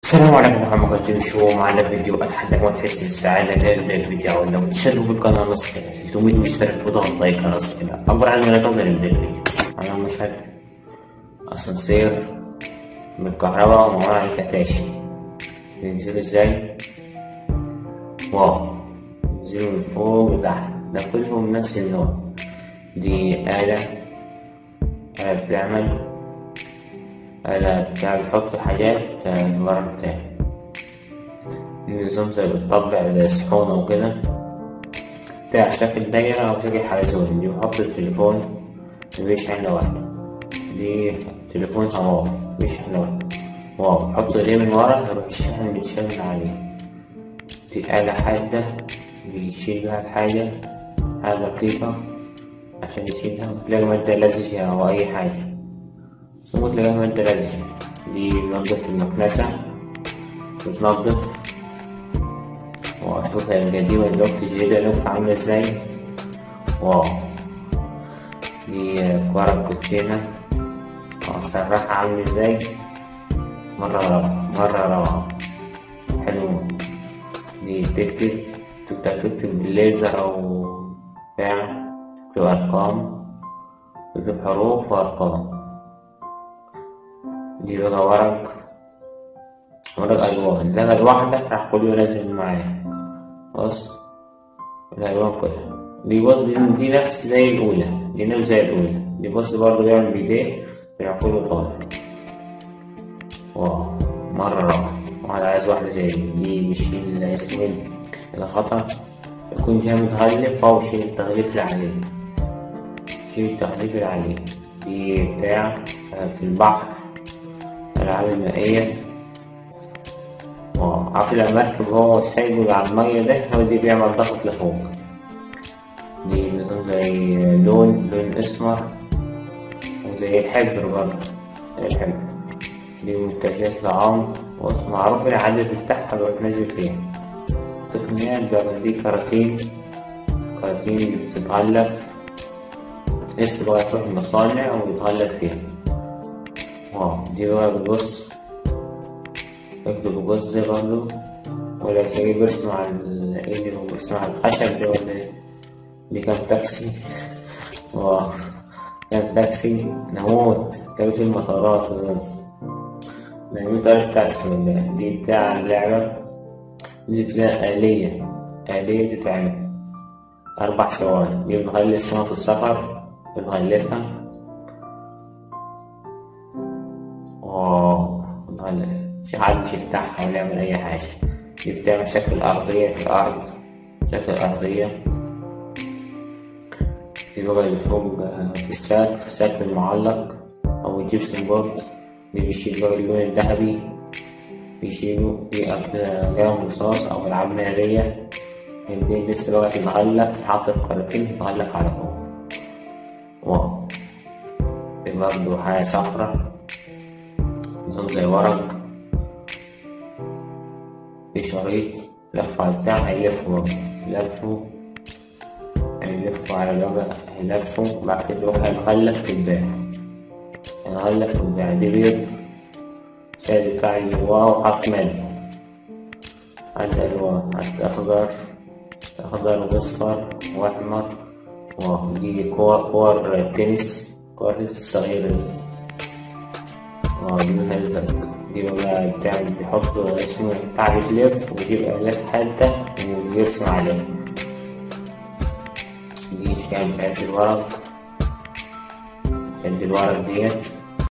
السلام عليكم ورحمة الله شو معنا فيديو أتحدث ما تحس بالسعادة للفيديو لو تشتركوا في القناة نص كده تميت مشترك وضغط لايك على نص كده عبر عن ما تقدر نبدأ الفيديو أنا مشهد أسانسير بالكهرباء ومعاه الكتاشي بينزلوا ازاي واو بينزلوا من فوق لتحت ده كلهم نفس النوع دي آلة آلة بتعمل آلة بتاع بتحط حاجات المرة بتاعي النظام زي بتطبع زي صحون وكده بتاع شكل دايرة أو شكل حلزون دي بحط التليفون بشحنة واحدة دي تليفون هواوي بشحنة واحدة واو بحط ايديه من ورا يروح الشحن بيتشال من عليه دي آلة حادة بيشيل بيها الحاجة حاجة دقيقة عشان يشيلها تلاقي مادة لزجة أو أي حاجة ثم تلاقيها مادة لزجة دي بنضف المكنسة بتنضف وأشوف القديمة دلوقتي الجديدة لوحة عاملة ازاي واو دي ورق كوتشينة وأسرحها عاملة ازاي مرة روعة مرة روعة حلو دي تكتب تقدر تكتب بالليزر أو بتاع تكتب أرقام تكتب حروف وأرقام دي بقى ورق ورق ألوان زي الواحدة راح كله لازم معايا بص الألوان كلها دي بص دي نفس زي الأولى دي نفس زي الأولى دي بص برضه بيعمل بإيديه بيروح كله طالع واو مرة روعة واحد عايز واحدة زي دي دي بيشيل اسمه الخطأ يكون جاي متغلف أو شيل التغليف اللي عليه شيل التغليف اللي عليه دي بتاع في البحر الألعاب المائية واو عارف المركب هو سايبه على المية ده هو دي بيعمل ضغط لفوق دي زي لون لون أسمر وزي الحبر برضه زي الحبر دي منتجات طعام ومعروف العدد بتاعها بتنزل فيها تقنيات بقى دي كراتين كراتين بتتغلف لسه بقى تروح المصانع وبتغلف فيها واو دي بقى بتبص اكتب الجوز ده برضه ولا تلاقيه بيرسم على ايه اللي هو بيرسم على الخشب ده ولا ايه دي كان تاكسي واو كان تاكسي نموت كان في المطارات نعمل طريقة تاكسي ولا دي بتاع اللعبة دي تلاقي آلية آلية بتتعمل أربع ثواني دي بتغلف شنط السفر بتغلفها واو بتغلف مش حد مش يفتحها ولا يعمل أي حاجة دي بتعمل شكل أرضية في الأرض شكل أرضية دي بقى اللي فوق في الساك في الساك المعلق أو الجبسون بورد دي بيشيل بقى اللون الذهبي بيشيلوا دي أقلام رصاص أو ألعاب نارية دي لسه بقى تتغلف تتحط في قارتين تتغلف على فوق واو دي برضه حاجة صفرا نظام زي ورق في شريط لف على البتاع هيلفوا برضه يلفوا هيلفوا على الوجه هيلفوا بعد كده يروح هيتغلف في الباع هيتغلف في الباع دي بيض شايل بتاع اللي جواه وحط مادة عندي ألوان عندي أخضر أخضر وأصفر وأحمر ودي كور كور تنس كور تنس الصغيرة دي ودي منها الزرق دي بقى بتعمل بيحط اسمه بتاع بيلف ويجيب آلات حادة ويرسم عليها دي كانت قد الورق قد الورق ديت